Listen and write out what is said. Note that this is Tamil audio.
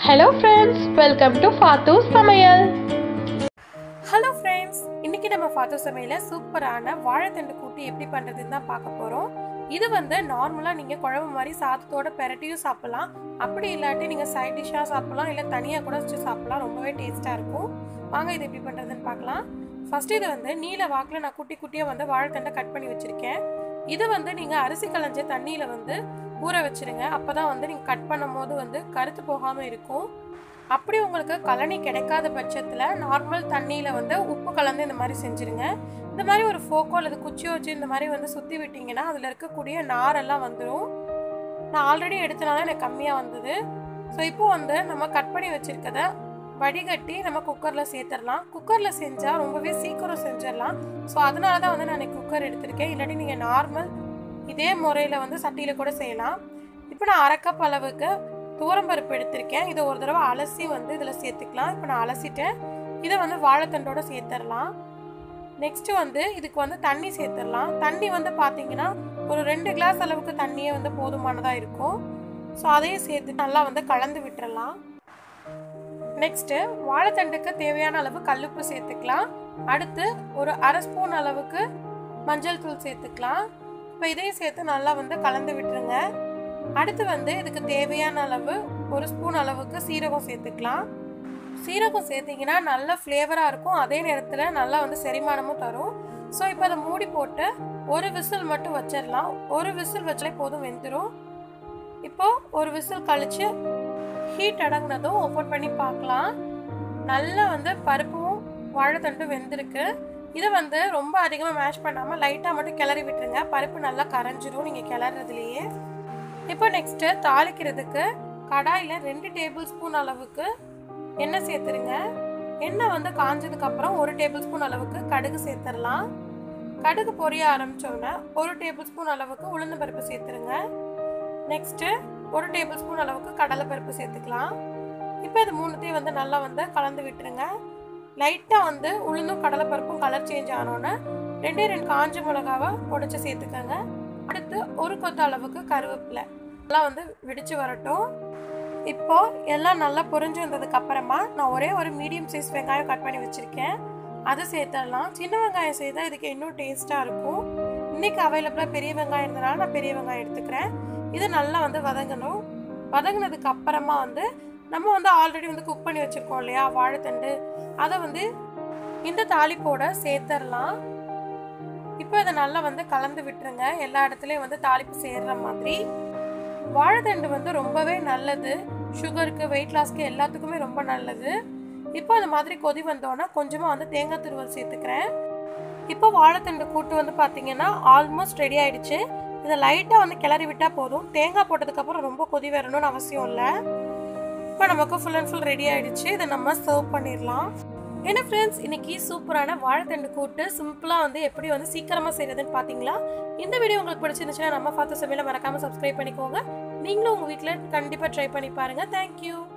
hello friends welcome to Fathu சமையல் ஹலோ ஃப்ரெண்ட்ஸ் இன்னைக்கு நம்ம ஃபாத்து சமையல சூப்பரான வாழைத்தண்டு கூட்டு எப்படி பண்றதுன்னு தான் பார்க்க போறோம் இது வந்து நார்மலா நீங்க குழம்பு மாதிரி சாதத்தோட பெரட்டியும் சாப்பிடலாம் அப்படி இல்லாட்டி நீங்க சைட் டிஷ்ஷா சாப்பிடலாம் இல்ல தனியா கூட வச்சு சாப்பிடலாம் ரொம்பவே டேஸ்டா இருக்கும் வாங்க இது எப்படி பண்றதுன்னு பார்க்கலாம் ஃபர்ஸ்ட் இது வந்து நீல வாக்குல நான் குட்டி குட்டியா வந்து வாழைத்தண்டை கட் பண்ணி வச்சிருக்கேன் இது வந்து நீங்க அரிசி களைஞ்ச தண்ணியில வந்து ஊற வச்சிருங்க அப்பதான் வந்து நீங்க கட் பண்ணும் போது வந்து கருத்து போகாம இருக்கும் அப்படி உங்களுக்கு கழனி கிடைக்காத பட்சத்தில் நார்மல் தண்ணியில் வந்து உப்பு கலந்து இந்த மாதிரி செஞ்சுருங்க இந்த மாதிரி ஒரு ஃபோக்கோ அல்லது குச்சியோ வச்சு இந்த மாதிரி வந்து சுற்றி விட்டிங்கன்னா அதில் இருக்கக்கூடிய நாரெல்லாம் வந்துடும் நான் ஆல்ரெடி எடுத்தனால எனக்கு கம்மியாக வந்தது ஸோ இப்போ வந்து நம்ம கட் பண்ணி வச்சுருக்கத வடிகட்டி நம்ம குக்கரில் சேர்த்துடலாம் குக்கரில் செஞ்சால் ரொம்பவே சீக்கிரம் செஞ்சிடலாம் ஸோ அதனால தான் வந்து நான் குக்கர் எடுத்திருக்கேன் இல்லாட்டி நீங்கள் நார்மல் இதே முறையில் வந்து சட்டியில் கூட செய்யலாம் இப்போ நான் அரை கப் அளவுக்கு துவரம்பருப்பு எடுத்திருக்கேன் இதை ஒரு தடவை அலசி வந்து இதில் சேர்த்துக்கலாம் இப்போ நான் அலசிட்டேன் இதை வந்து வாழைத்தண்டோட சேர்த்துடலாம் நெக்ஸ்ட்டு வந்து இதுக்கு வந்து தண்ணி சேர்த்துடலாம் தண்ணி வந்து பார்த்தீங்கன்னா ஒரு ரெண்டு கிளாஸ் அளவுக்கு தண்ணியே வந்து போதுமானதாக இருக்கும் ஸோ அதையும் சேர்த்து நல்லா வந்து கலந்து விட்டுறலாம் நெக்ஸ்ட்டு வாழைத்தண்டுக்கு தேவையான அளவு கல்லுப்பு சேர்த்துக்கலாம் அடுத்து ஒரு அரை ஸ்பூன் அளவுக்கு மஞ்சள் தூள் சேர்த்துக்கலாம் இப்போ இதையும் சேர்த்து நல்லா வந்து கலந்து விட்டுருங்க அடுத்து வந்து இதுக்கு தேவையான அளவு ஒரு ஸ்பூன் அளவுக்கு சீரகம் சேர்த்துக்கலாம் சீரகம் சேர்த்திங்கன்னா நல்ல ஃப்ளேவராக இருக்கும் அதே நேரத்தில் நல்லா வந்து செரிமானமும் தரும் ஸோ இப்போ அதை மூடி போட்டு ஒரு விசில் மட்டும் வச்சிடலாம் ஒரு விசில் வச்சாலே போதும் வெந்துடும் இப்போ ஒரு விசில் கழிச்சு ஹீட் அடங்கினதும் ஓப்பன் பண்ணி பார்க்கலாம் நல்லா வந்து பருப்பும் வாழைத்தண்டும் வெந்திருக்கு இதை வந்து ரொம்ப அதிகமாக மேஷ் பண்ணாமல் லைட்டாக மட்டும் கிளறி விட்டுருங்க பருப்பு நல்லா கரைஞ்சிரும் நீங்கள் கிளறதுலேயே இப்போ நெக்ஸ்ட்டு தாளிக்கிறதுக்கு கடாயில் ரெண்டு டேபிள் ஸ்பூன் அளவுக்கு எண்ணெய் சேர்த்துருங்க எண்ணெய் வந்து காஞ்சதுக்கு அப்புறம் ஒரு டேபிள் ஸ்பூன் அளவுக்கு கடுகு சேர்த்துடலாம் கடுகு பொரிய ஆரம்பித்தோடனே ஒரு டேபிள் ஸ்பூன் அளவுக்கு உளுந்து பருப்பு சேர்த்துருங்க நெக்ஸ்ட்டு ஒரு டேபிள் ஸ்பூன் அளவுக்கு கடலை பருப்பு சேர்த்துக்கலாம் இப்போ இது மூணுத்தையும் வந்து நல்லா வந்து கலந்து விட்டுருங்க லைட்டாக வந்து உளுந்தும் கடலை பருப்பும் கலர் சேஞ்ச் ஆனோன்னே ரெண்டே ரெண்டு காஞ்ச மிளகாவை உடச்சி சேர்த்துக்கோங்க அடுத்து ஒரு கொத்த அளவுக்கு கருவேப்பிலை எல்லாம் வந்து வெடிச்சு வரட்டும் இப்போ எல்லாம் நல்லா பொரிஞ்சு வந்ததுக்கு அப்புறமா நான் ஒரே ஒரு மீடியம் சைஸ் வெங்காயம் கட் பண்ணி வச்சிருக்கேன் அதை சேர்த்துடலாம் சின்ன வெங்காயம் செய்தால் இதுக்கு இன்னும் டேஸ்ட்டாக இருக்கும் இன்னைக்கு அவைலபிளாக பெரிய வெங்காயம் இருந்தனால நான் பெரிய வெங்காயம் எடுத்துக்கிறேன் இது நல்லா வந்து வதங்கணும் வதங்கினதுக்கு அப்புறமா வந்து நம்ம வந்து ஆல்ரெடி வந்து குக் பண்ணி வச்சுருக்கோம் இல்லையா வாழைத்தண்டு அதை வந்து இந்த தாளிப்போட சேர்த்துடலாம் இப்போ இதை நல்லா வந்து கலந்து விட்டுருங்க எல்லா இடத்துலையும் வந்து தாளிப்பு சேர்ற மாதிரி வாழைத்தண்டு வந்து ரொம்பவே நல்லது சுகருக்கு வெயிட் லாஸ்க்கு எல்லாத்துக்குமே ரொம்ப நல்லது இப்போ அந்த மாதிரி கொதி வந்தோன்னா கொஞ்சமாக வந்து தேங்காய் துருவல் சேர்த்துக்கிறேன் இப்போ வாழைத்தண்டு கூட்டு வந்து பார்த்தீங்கன்னா ஆல்மோஸ்ட் ரெடி ஆயிடுச்சு இதை லைட்டாக வந்து கிளறி விட்டால் போதும் தேங்காய் போட்டதுக்கப்புறம் ரொம்ப கொதி வரணும்னு அவசியம் இல்லை இப்போ நமக்கு ஃபுல் அண்ட் ஃபுல் ரெடி ஆயிடுச்சு இதை நம்ம சர்வ் பண்ணிடலாம் என்ன ஃப்ரெண்ட்ஸ் இன்னைக்கு சூப்பரான வாழைத்தண்டு கூட்டு சிம்பிளாக வந்து எப்படி வந்து சீக்கிரமாக செய்யறதுன்னு பார்த்தீங்களா இந்த வீடியோ உங்களுக்கு பிடிச்சிருந்துச்சுன்னா நம்ம பார்த்து சமையல மறக்காமல் சப்ஸ்கிரைப் பண்ணிக்கோங்க நீங்களும் உங்கள் வீட்டில் கண்டிப்பாக ட்ரை பண்ணி பாருங்கள் தேங்க்யூ